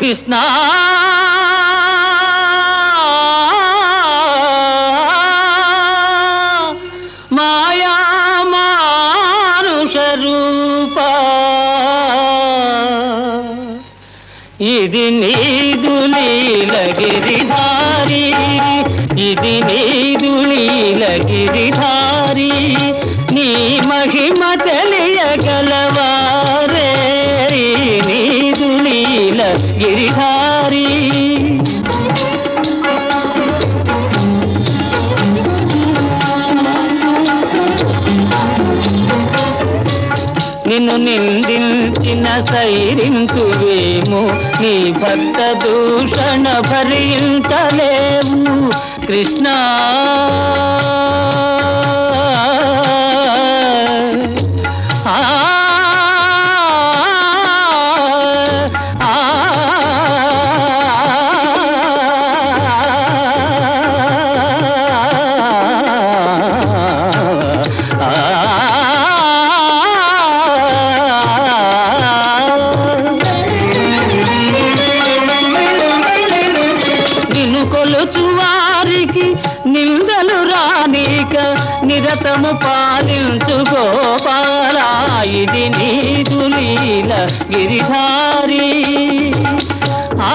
కృష్ణ మాయా మానుష రూప ఇది నీదు లీలగిరిధారి ఇది నీదు లీలగిరిధారి నీ మహిమ తెలియగలవారే నీదు లీల గిరిధారి నిన్ను నిందించిన సైరింతువేమో నీ భక్త దూషణ భరించలేవు కృష్ణ ఆ, ఆ, నిన్ను కొలుచు వారికి నిందలు రానిక నిరతము పాలించు గోపాల ఇది నీదు లీల గిరిధారి ఆ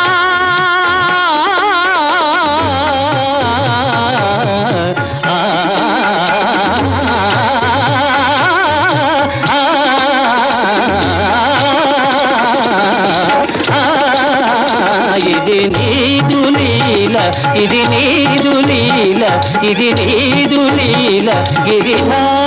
ఇది నీదు లీల ఇది నీదు లీల ఇది నీదు లీల గిరిధా